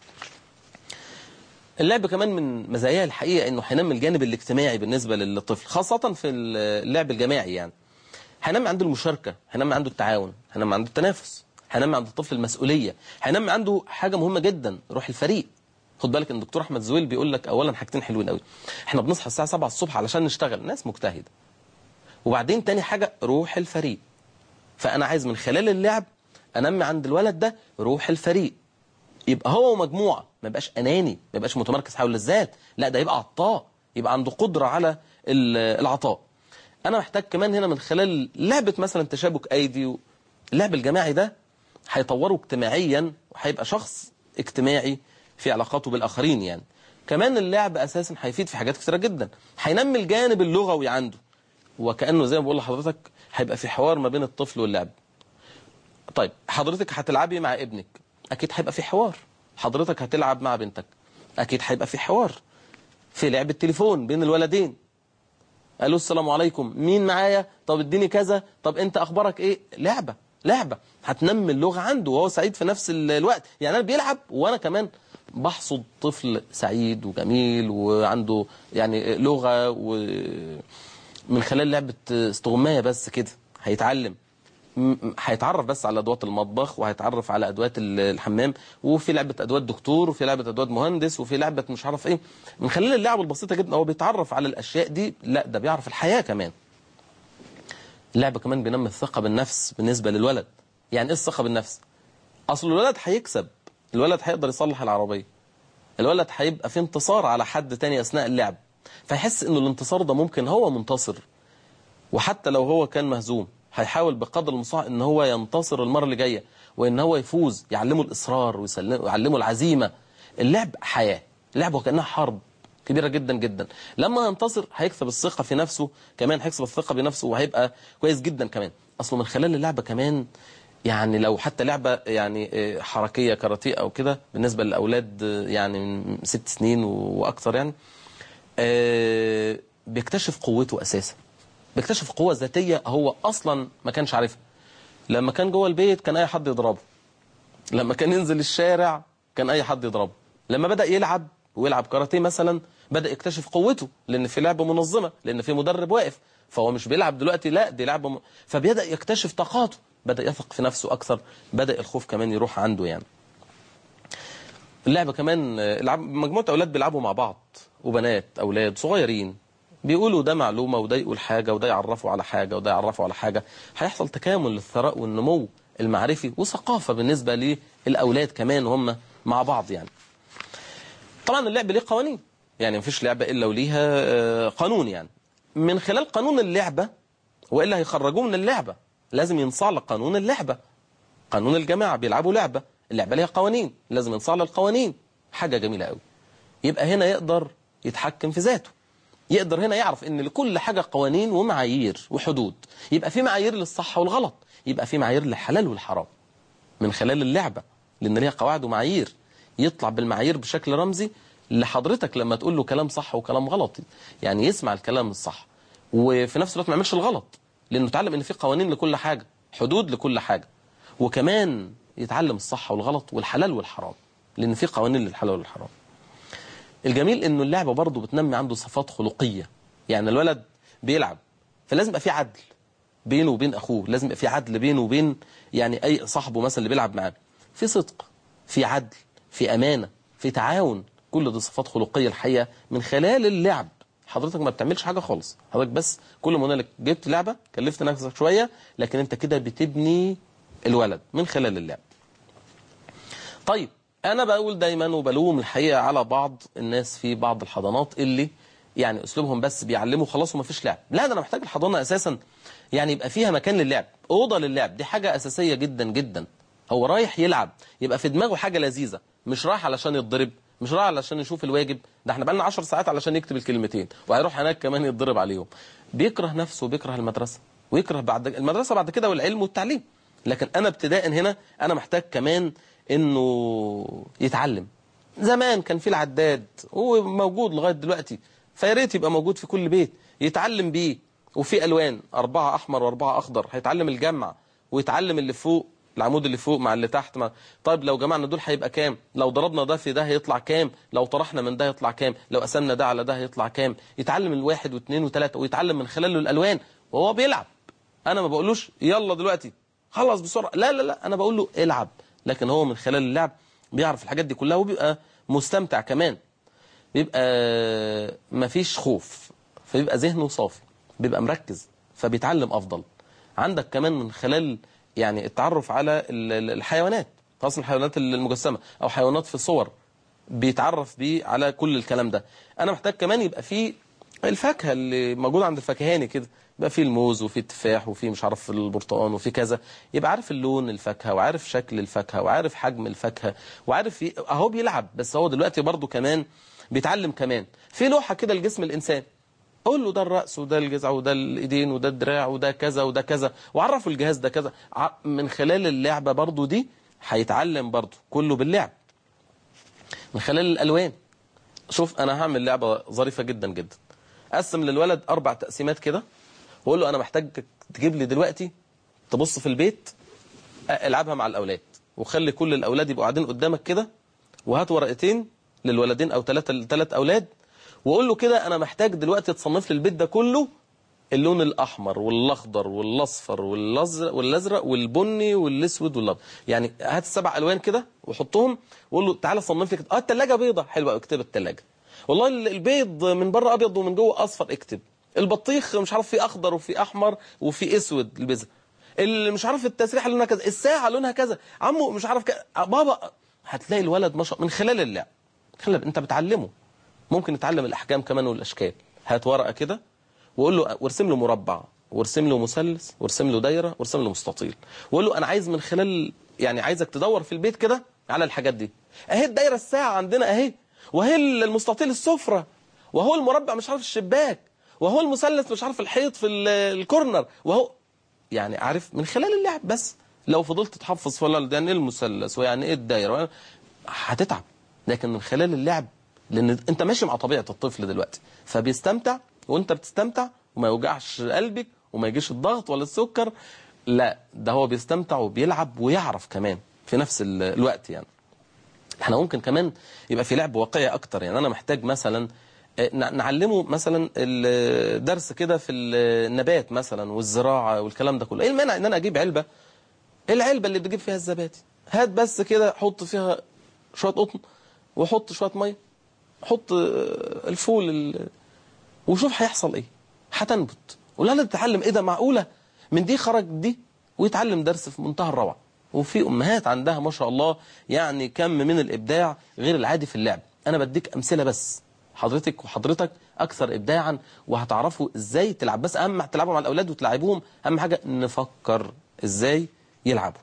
اللعب كمان من مزاياه الحقيقة انه هينمي الجانب الاجتماعي بالنسبة للطفل خاصة في اللعب الجماعي يعني هينمي عنده المشاركة هينمي عنده التعاون هينمي عنده التنافس هينمي عند الطفل المسؤولية هينمي عنده حاجة مهمة جدا روح الفريق خد بالك ان الدكتور احمد زويل بيقول لك اولا حاجتين حلوين قوي احنا بنصحى الساعة 7 الصبح علشان نشتغل ناس مجتهدة وبعدين تاني حاجة روح الفريق فأنا عايز من خلال اللعب أنمي عند الولد ده روح الفريق يبقى هو ومجموعة ما يبقاش أناني ما يبقاش متمركز حول الذات لا ده يبقى عطاء يبقى عنده قدرة على ال- العطاء أنا محتاج كمان هنا من خلال لعبة مثلا تشابك أيدي و- اللعب الجماعي ده هيطوره اجتماعيا وهيبقى شخص اجتماعي في علاقاته بالآخرين يعني كمان اللعب أساسا هيفيد في حاجات كتيرة جدا هينمي الجانب اللغوي عنده وكأنه زي ما بقول لحضرتك هيبقى في حوار ما بين الطفل واللعب طيب حضرتك هتلعبي مع ابنك أكيد هيبقى في حوار حضرتك هتلعب مع بنتك أكيد هيبقى في حوار في لعب التليفون بين الولدين قالوا السلام عليكم مين معايا طب اديني كذا طب انت اخبارك ايه لعبة لعبة هتنمي اللغة عنده وهو سعيد في نفس ال- الوقت يعني انا بيلعب وانا كمان بحصد طفل سعيد وجميل وعنده يعني لغة ومن خلال لعبة استغماية بس كده هيتعلم م- م- هيتعرف بس على ادوات المطبخ وهيتعرف على ادوات ال- الحمام وفي لعبه ادوات دكتور وفي لعبه ادوات مهندس وفي لعبه مش عارف ايه من خلال اللعب البسيطه جدا هو بيتعرف على الاشياء دي لا ده بيعرف الحياه كمان اللعبه كمان بينمي الثقه بالنفس بالنسبه للولد يعني ايه الثقه بالنفس اصل الولد هيكسب الولد هيقدر يصلح العربيه الولد هيبقى في انتصار على حد تاني اثناء اللعب فيحس انه الانتصار ده ممكن هو منتصر وحتى لو هو كان مهزوم هيحاول بقدر المستطاع ان هو ينتصر المره اللي جايه وان هو يفوز يعلمه الاصرار ويسلم- ويعلمه العزيمه اللعب حياه اللعب وكانها حرب كبيره جدا جدا لما ينتصر هيكسب الثقه في نفسه كمان هيكسب الثقه بنفسه وهيبقى كويس جدا كمان اصله من خلال اللعبه كمان يعني لو حتى لعبه يعني آه، حركيه كاراتيه او كده بالنسبه للاولاد آه، يعني من ست سنين واكثر يعني آه، بيكتشف قوته اساسا بيكتشف قوة ذاتية هو أصلا ما كانش عارفها لما كان جوه البيت كان أي حد يضربه لما كان ينزل الشارع كان أي حد يضربه لما بدأ يلعب ويلعب كاراتيه مثلا بدأ يكتشف قوته لأن في لعبة منظمة لأن في مدرب واقف فهو مش بيلعب دلوقتي لا دي لعبة م... فبدأ يكتشف طاقاته بدأ يثق في نفسه أكثر بدأ الخوف كمان يروح عنده يعني اللعبة كمان آه، العب- مجموعة أولاد بيلعبوا مع بعض وبنات أولاد صغيرين بيقولوا ده معلومة وده يقول حاجة وده يعرفوا على حاجة وده يعرفوا على حاجة هيحصل تكامل للثراء والنمو المعرفي وثقافة بالنسبة للأولاد كمان وهم مع بعض يعني طبعا اللعب ليه قوانين يعني مفيش لعبة إلا وليها آه، قانون يعني من خلال قانون اللعبة وإلا هيخرجوه من اللعبة لازم ينصاع لقانون اللعبة قانون الجماعة بيلعبوا لعبة اللعبة ليها قوانين لازم ينصاع للقوانين حاجة جميلة قوي يبقى هنا يقدر يتحكم في ذاته يقدر هنا يعرف ان لكل حاجة قوانين ومعايير وحدود يبقى في معايير للصح والغلط يبقى في معايير للحلال والحرام من خلال اللعبة لان ليها قواعد ومعايير يطلع بالمعايير بشكل رمزي لحضرتك لما تقول له كلام صح وكلام غلط يعني يسمع الكلام الصح وفي نفس الوقت ما يعملش الغلط لانه اتعلم ان في قوانين لكل حاجة حدود لكل حاجة وكمان يتعلم الصح والغلط والحلال والحرام لان في قوانين للحلال والحرام الجميل انه اللعبه برضه بتنمي عنده صفات خلقيه يعني الولد بيلعب فلازم يبقى في عدل بينه وبين اخوه لازم يبقى في عدل بينه وبين يعني اي صاحبه مثلا اللي بيلعب معاه في صدق في عدل في امانه في تعاون كل دي صفات خلقيه الحقيقه من خلال اللعب حضرتك ما بتعملش حاجه خالص حضرتك بس كل ما هنالك جبت لعبه كلفت نفسك شويه لكن انت كده بتبني الولد من خلال اللعب طيب انا بقول دايما وبلوم الحقيقه على بعض الناس في بعض الحضانات اللي يعني اسلوبهم بس بيعلموا خلاص وما فيش لعب لا ده انا محتاج الحضانه اساسا يعني يبقى فيها مكان للعب اوضه للعب دي حاجه اساسيه جدا جدا هو رايح يلعب يبقى في دماغه حاجه لذيذه مش رايح علشان يتضرب مش رايح علشان يشوف الواجب ده احنا بقالنا 10 ساعات علشان يكتب الكلمتين وهيروح هناك كمان يتضرب عليهم بيكره نفسه وبيكره المدرسه ويكره بعد المدرسه بعد كده والعلم والتعليم لكن انا ابتداء هنا انا محتاج كمان انه يتعلم زمان كان في العداد هو موجود لغايه دلوقتي فيا ريت يبقى موجود في كل بيت يتعلم بيه وفي الوان اربعه احمر واربعه اخضر هيتعلم الجمع ويتعلم اللي فوق العمود اللي فوق مع اللي تحت مع... طيب لو جمعنا دول هيبقى كام لو ضربنا ده في ده هيطلع كام لو طرحنا من ده يطلع كام لو قسمنا ده على ده هيطلع كام يتعلم الواحد واثنين وثلاثه ويتعلم من خلاله الالوان وهو بيلعب انا ما بقولوش يلا دلوقتي خلص بسرعه لا لا لا انا بقول له العب لكن هو من خلال اللعب بيعرف الحاجات دي كلها وبيبقى مستمتع كمان بيبقى مفيش خوف فبيبقى ذهنه صافي بيبقى مركز فبيتعلم افضل عندك كمان من خلال يعني التعرف على ال- ال- الحيوانات خاصة الحيوانات المجسمة او حيوانات في صور بيتعرف بيه على كل الكلام ده انا محتاج كمان يبقى فيه الفاكهة اللي موجودة عند الفاكهاني كده يبقى فيه الموز وفيه التفاح وفيه مش عارف البرتقال وفيه كذا يبقى عارف اللون الفاكهه وعارف شكل الفاكهه وعارف حجم الفاكهه وعارف ي... اهو بيلعب بس هو دلوقتي برضه كمان بيتعلم كمان في لوحه كده لجسم الانسان قول له ده الراس وده الجذع وده الايدين وده الدراع وده كذا وده كذا وعرفه الجهاز ده كذا ع- من خلال اللعبه برضه دي هيتعلم برضه كله باللعب من خلال الالوان شوف انا هعمل لعبه ظريفه جدا جدا قسم للولد اربع تقسيمات كده واقول له انا محتاج تجيب لي دلوقتي تبص في البيت العبها مع الاولاد وخلي كل الاولاد يبقوا قاعدين قدامك كده وهات ورقتين للولدين او ثلاثه لثلاث اولاد وقول له كده انا محتاج دلوقتي تصنف لي البيت ده كله اللون الاحمر والاخضر والاصفر والازرق والازرق والبني والاسود والابيض يعني هات السبع الوان كده وحطهم وقول له تعالى صنف لي كده اه الثلاجه بيضه حلوه اكتب الثلاجه والله ال- البيض من بره ابيض ومن جوه اصفر اكتب البطيخ مش عارف فيه اخضر وفيه احمر وفيه اسود البذر اللي مش عارف التسريحه لونها كذا الساعه لونها كذا عمو مش عارف كذا بابا هتلاقي الولد ما شاء من خلال اللعب خلال انت بتعلمه ممكن يتعلم الاحكام كمان والاشكال هات ورقه كده وقول له وارسم له مربع وارسم له مثلث وارسم له دايره وارسم له مستطيل وقول له انا عايز من خلال يعني عايزك تدور في البيت كده على الحاجات دي اهي الدايره الساعه عندنا اهي وهي المستطيل السفره وهو المربع مش عارف الشباك وهو المثلث مش عارف الحيط في ال- الكورنر وهو يعني عارف من خلال اللعب بس لو فضلت تحفظ ولا يعني ايه المثلث ويعني ايه الدايره هتتعب لكن من خلال اللعب لان انت ماشي مع طبيعه الطفل دلوقتي فبيستمتع وانت بتستمتع وما يوجعش قلبك وما يجيش الضغط ولا السكر لا ده هو بيستمتع وبيلعب ويعرف كمان في نفس ال- الوقت يعني احنا ممكن كمان يبقى في لعب واقعي اكتر يعني انا محتاج مثلا آه، نع- نعلمه مثلا الدرس كده في النبات مثلا والزراعه والكلام ده كله ايه المانع ان انا اجيب علبه العلبه اللي بتجيب فيها الزبادي هات بس كده حط فيها شويه قطن وحط شويه ميه حط آه، الفول ال- وشوف هيحصل ايه هتنبت والولد تتعلم ايه ده معقوله من دي خرج دي ويتعلم درس في منتهى الروعه وفي امهات عندها ما شاء الله يعني كم من الابداع غير العادي في اللعب انا بديك امثله بس حضرتك وحضرتك اكثر ابداعا وهتعرفوا ازاي تلعب بس اهم تلعبوا مع الاولاد وتلعبوهم اهم حاجه نفكر ازاي يلعبوا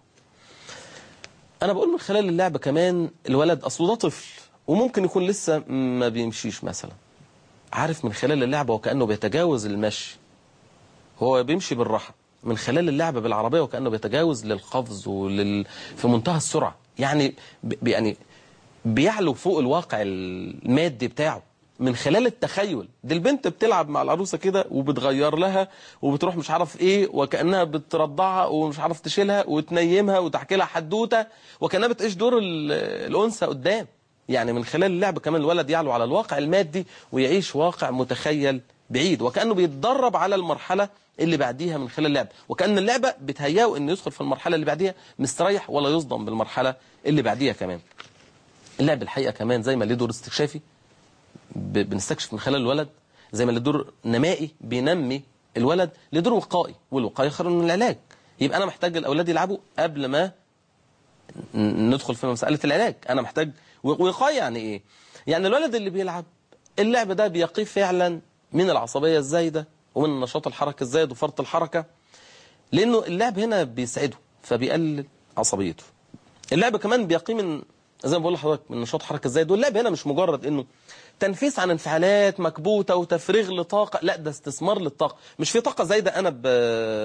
انا بقول من خلال اللعبه كمان الولد اصله ده طفل وممكن يكون لسه ما بيمشيش مثلا عارف من خلال اللعبة وكأنه بيتجاوز المشي هو بيمشي بالراحة من خلال اللعبة بالعربية وكأنه بيتجاوز للقفز ولل... في منتهى السرعة يعني ب... يعني بيعلو فوق الواقع المادي بتاعه من خلال التخيل دي البنت بتلعب مع العروسة كده وبتغير لها وبتروح مش عارف ايه وكأنها بترضعها ومش عارف تشيلها وتنيمها وتحكي لها حدوتة وكأنها بتعيش دور ال- الأنثى قدام يعني من خلال اللعب كمان الولد يعلو على الواقع المادي ويعيش واقع متخيل بعيد وكأنه بيتدرب على المرحلة اللي بعديها من خلال اللعب وكأن اللعبة بتهيئه انه يدخل في المرحلة اللي بعديها مستريح ولا يصدم بالمرحلة اللي بعديها كمان اللعب الحقيقة كمان زي ما ليه دور استكشافي ب- بنستكشف من خلال الولد زي ما له دور نمائي بينمي الولد له دور وقائي والوقاية خير من العلاج يبقى أنا محتاج الأولاد يلعبوا قبل ما ن- ندخل في مسألة العلاج أنا محتاج و- وقاية يعني إيه يعني الولد اللي بيلعب اللعب ده بيقيه فعلا من العصبية الزايدة ومن النشاط الحركي الزايد وفرط الحركة لأنه اللعب هنا بيسعده فبيقلل عصبيته اللعب كمان بيقي من زي ما بقول لحضرتك من نشاط حركة الزايد واللعب هنا مش مجرد انه تنفيس عن انفعالات مكبوتة وتفريغ لطاقة لا ده استثمار للطاقة مش في طاقة زايدة انا ب...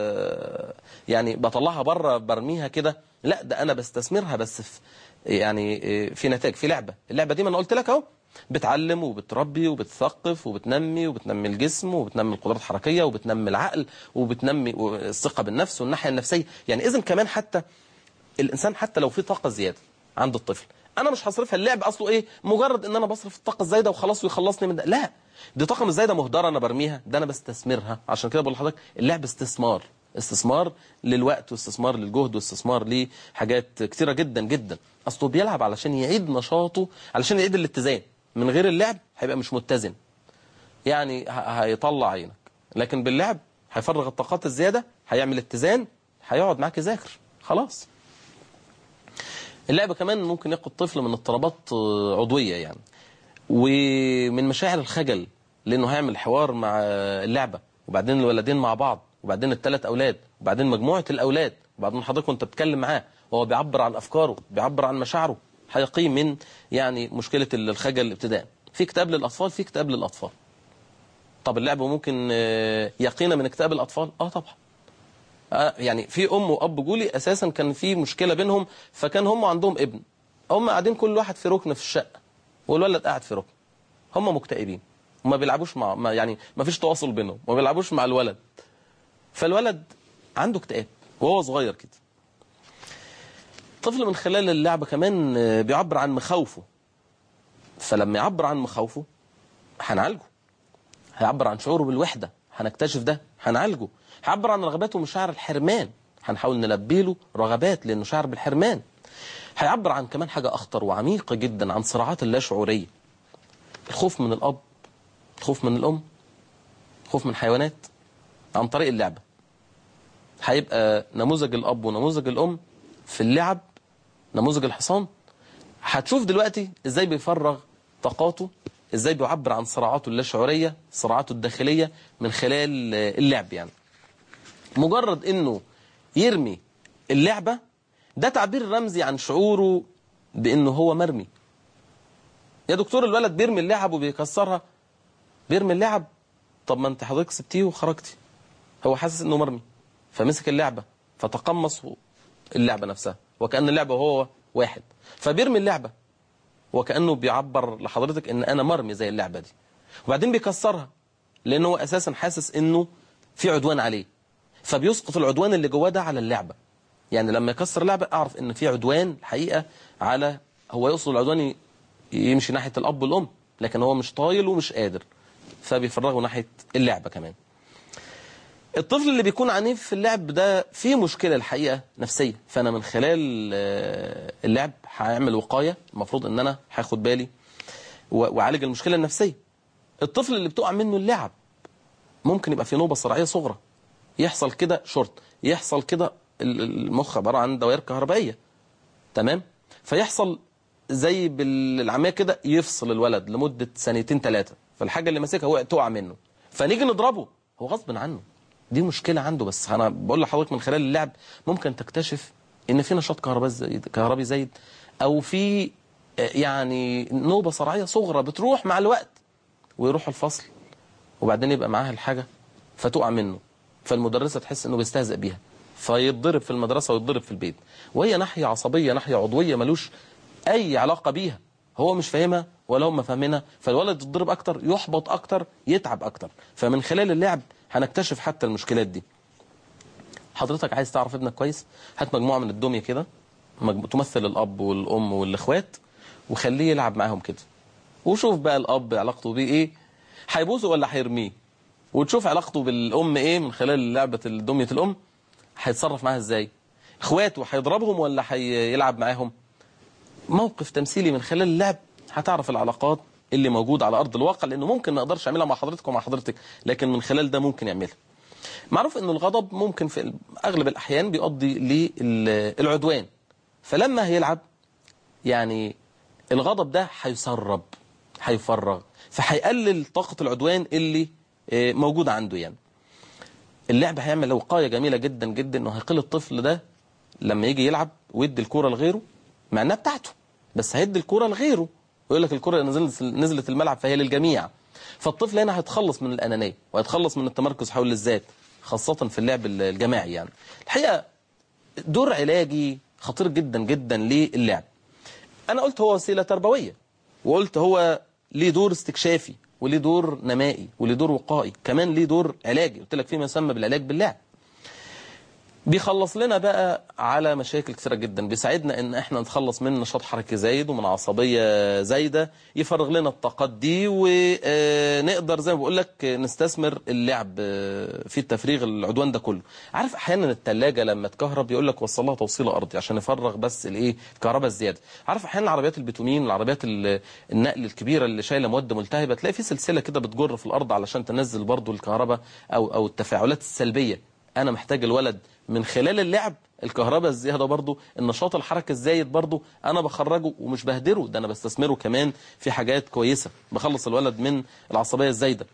يعني بطلعها بره برميها كده لا ده انا بستثمرها بس في يعني في نتائج في لعبة اللعبة دي ما انا قلت لك اهو بتعلم وبتربي وبتثقف وبتنمي وبتنمي الجسم وبتنمي القدرات الحركية وبتنمي العقل وبتنمي الثقة بالنفس والناحية النفسية يعني اذا كمان حتى الانسان حتى لو في طاقه زياده عند الطفل انا مش هصرفها اللعب اصله ايه مجرد ان انا بصرف الطاقه الزايده وخلاص ويخلصني من ده لا دي طاقه مش زايده مهدره انا برميها ده انا بستثمرها عشان كده بقول لحضرتك اللعب استثمار استثمار للوقت واستثمار للجهد واستثمار لحاجات كتيره جدا جدا اصله بيلعب علشان يعيد نشاطه علشان يعيد الاتزان من غير اللعب هيبقى مش متزن يعني ه- هيطلع عينك لكن باللعب هيفرغ الطاقات الزياده هيعمل اتزان هيقعد معاك يذاكر خلاص اللعب كمان ممكن ياخد طفل من اضطرابات آه، عضوية يعني ومن مشاعر الخجل لأنه هيعمل حوار مع اللعبة وبعدين الولدين مع بعض وبعدين الثلاث اولاد وبعدين مجموعه الاولاد وبعدين حضرتك وانت بتتكلم معاه وهو بيعبر عن افكاره بيعبر عن مشاعره هيقي من يعني مشكله الخجل الابتداء في كتاب للاطفال في كتاب للاطفال طب اللعب ممكن آه، يقينا من كتاب الاطفال اه طبعا آه، يعني في ام واب جولي اساسا كان في مشكله بينهم فكان هم عندهم ابن هم قاعدين كل واحد في ركن في الشقه والولد قاعد في ركن هم مكتئبين وما بيلعبوش مع ما يعني ما فيش تواصل بينهم وما بيلعبوش مع الولد فالولد عنده اكتئاب وهو صغير كده الطفل من خلال اللعبة كمان آه، بيعبر عن مخاوفه فلما يعبر عن مخاوفه هنعالجه هيعبر عن شعوره بالوحدة هنكتشف ده هنعالجه هيعبر عن رغباته ومشاعر الحرمان هنحاول نلبي له رغبات لانه شعر بالحرمان هيعبر عن كمان حاجة أخطر وعميقة جدا عن صراعات اللاشعورية الخوف من الأب الخوف من الأم الخوف من حيوانات عن طريق اللعبة هيبقى نموذج الأب ونموذج الأم في اللعب نموذج الحصان هتشوف دلوقتي ازاي بيفرغ طاقاته ازاي بيعبر عن صراعاته اللاشعورية صراعاته الداخلية من خلال آه، اللعب يعني مجرد انه يرمي اللعبة ده تعبير رمزي عن شعوره بانه هو مرمي يا دكتور الولد بيرمي اللعب وبيكسرها بيرمي اللعب طب ما انت حضرتك سبتيه وخرجتي هو حاسس انه مرمي فمسك اللعبة فتقمص اللعبة نفسها وكأن اللعبة هو واحد فبيرمي اللعبة وكأنه بيعبر لحضرتك ان انا مرمي زي اللعبة دي وبعدين بيكسرها لانه هو اساسا حاسس انه في عدوان عليه فبيسقط العدوان اللي جواه ده على اللعبة يعني لما يكسر لعبة اعرف ان في عدوان الحقيقة على هو يقصد العدوان ي- يمشي ناحية الاب والام لكن هو مش طايل ومش قادر فبيفرغه ناحية اللعبة كمان الطفل اللي بيكون عنيف في اللعب ده فيه مشكلة الحقيقة نفسية فأنا من خلال آه، اللعب هعمل وقاية المفروض أن أنا هاخد بالي و- وأعالج المشكلة النفسية الطفل اللي بتقع منه اللعب ممكن يبقى في نوبة صرعية صغرى يحصل كده شورت يحصل كده ال- المخ عبارة عن دوائر كهربائية تمام فيحصل زي بالعمليه كده يفصل الولد لمدة سنتين ثلاثة فالحاجة اللي ماسكها وقع تقع منه فنيجي نضربه هو غصب عنه دي مشكلة عنده بس أنا بقول لحضرتك من خلال اللعب ممكن تكتشف إن في نشاط كهرباء زايد كهربي زايد أو في آه، يعني نوبة صرعية صغرى بتروح مع الوقت ويروح الفصل وبعدين يبقى معاها الحاجة فتقع منه فالمدرسة تحس انه بيستهزئ بيها فيتضرب في المدرسة ويتضرب في البيت وهي ناحية عصبية ناحية عضوية ملوش أي علاقة بيها هو مش فاهمها ولا هم فاهمينها فالولد يتضرب أكتر يحبط أكتر يتعب أكتر فمن خلال اللعب هنكتشف حتى المشكلات دي حضرتك عايز تعرف ابنك كويس هات مجموعة من الدمية كده مجمو- تمثل الأب والأم والإخوات وخليه يلعب معاهم كده وشوف بقى الأب علاقته بيه إيه هيبوسه ولا هيرميه وتشوف علاقته بالأم إيه من خلال لعبة دمية الأم هيتصرف معاها إزاي إخواته هيضربهم ولا هيلعب معاهم موقف تمثيلي من خلال اللعب هتعرف العلاقات اللي موجودة على أرض الواقع لأنه ممكن ما أقدرش أعملها مع حضرتك ومع حضرتك لكن من خلال ده ممكن يعملها معروف أن الغضب ممكن في أغلب الأحيان بيؤدي للعدوان فلما هيلعب يعني الغضب ده هيسرب هيفرغ فهيقلل طاقة العدوان اللي آه، موجودة عنده يعني اللعب هيعمل وقاية جميلة جدا جدا انه هيقل الطفل ده لما يجي يلعب ويدي الكرة لغيره مع انها بتاعته بس هيدي الكرة لغيره ويقول لك الكرة نزلت نزلت الملعب فهي للجميع فالطفل هنا هيتخلص من الأنانية وهيتخلص من التمركز حول الذات خاصة في اللعب الجماعي يعني الحقيقة دور علاجي خطير جدا جدا للعب أنا قلت هو وسيلة تربوية وقلت هو ليه دور استكشافي وليه دور نمائي وليه دور وقائي كمان ليه دور علاجي قلت لك فيما يسمى بالعلاج باللعب بيخلص لنا بقى على مشاكل كثيرة جدا بيساعدنا ان احنا نتخلص من نشاط حركي زايد ومن عصبية زايدة يفرغ لنا الطاقات دي ونقدر زي ما بقول لك نستثمر اللعب في التفريغ العدوان ده كله عارف احيانا الثلاجة لما تكهرب يقول لك وصل لها توصيل ارضي عشان يفرغ بس الايه الكهرباء الزيادة عارف احيانا العربيات البتومين العربيات ال- النقل الكبيرة اللي شايلة مواد ملتهبة تلاقي في سلسلة كده بتجر في الارض علشان تنزل برضو الكهرباء او او التفاعلات السلبية انا محتاج الولد من خلال اللعب الكهرباء الزيادة برضو النشاط الحركي الزايد برضو انا بخرجه ومش بهدره ده انا بستثمره كمان في حاجات كويسة بخلص الولد من العصبية الزايدة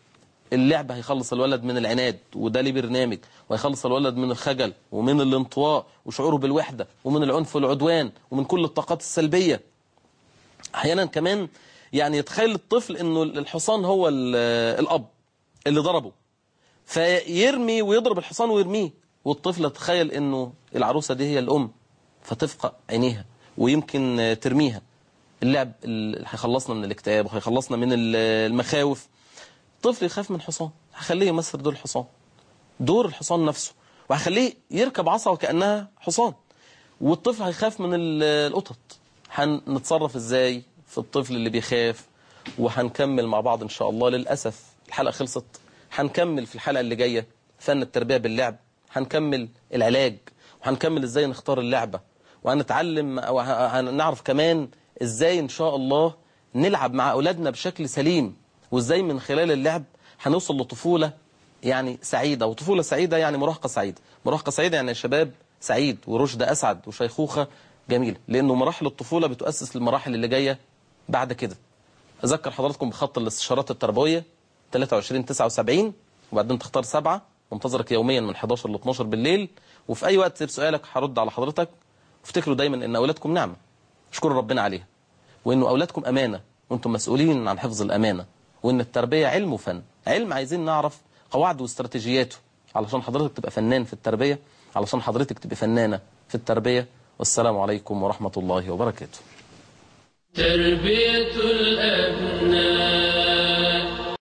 اللعب هيخلص الولد من العناد وده ليه برنامج وهيخلص الولد من الخجل ومن الانطواء وشعوره بالوحدة ومن العنف والعدوان ومن كل الطاقات السلبية احيانا كمان يعني يتخيل الطفل انه الحصان هو ال- الاب اللي ضربه فيرمي ويضرب الحصان ويرميه والطفل يتخيل انه العروسة دي هي الام فتفقع عينيها ويمكن آه، ترميها اللعب اللي هيخلصنا من الاكتئاب وهيخلصنا من ال- المخاوف طفل يخاف من حصان هخليه يمثل دور الحصان دور الحصان نفسه وهخليه يركب عصا وكأنها حصان والطفل هيخاف من ال- القطط هنتصرف ازاي في الطفل اللي بيخاف وهنكمل مع بعض ان شاء الله للأسف الحلقة خلصت هنكمل في الحلقة اللي جاية فن التربية باللعب هنكمل العلاج وهنكمل ازاي نختار اللعبة وهنتعلم وهنعرف كمان ازاي ان شاء الله نلعب مع اولادنا بشكل سليم وازاي من خلال اللعب هنوصل لطفولة يعني سعيدة وطفولة سعيدة يعني مراهقة سعيدة مراهقة سعيدة يعني شباب سعيد ورشد أسعد وشيخوخة جميلة لأنه مراحل الطفولة بتؤسس للمراحل اللي جاية بعد كده أذكر حضراتكم بخط الاستشارات التربوية 23 79 وبعدين تختار سبعة منتظرك يوميا من 11 ل 12 بالليل وفي أي وقت تسيب سؤالك هرد على حضرتك وافتكروا دايما أن أولادكم نعمة اشكروا ربنا عليها وأنه أولادكم أمانة وأنتم مسؤولين عن حفظ الأمانة وأن التربية علم وفن علم عايزين نعرف قواعد واستراتيجياته علشان حضرتك تبقى فنان في التربية علشان حضرتك تبقى فنانة في التربية والسلام عليكم ورحمة الله وبركاته تربية الأبناء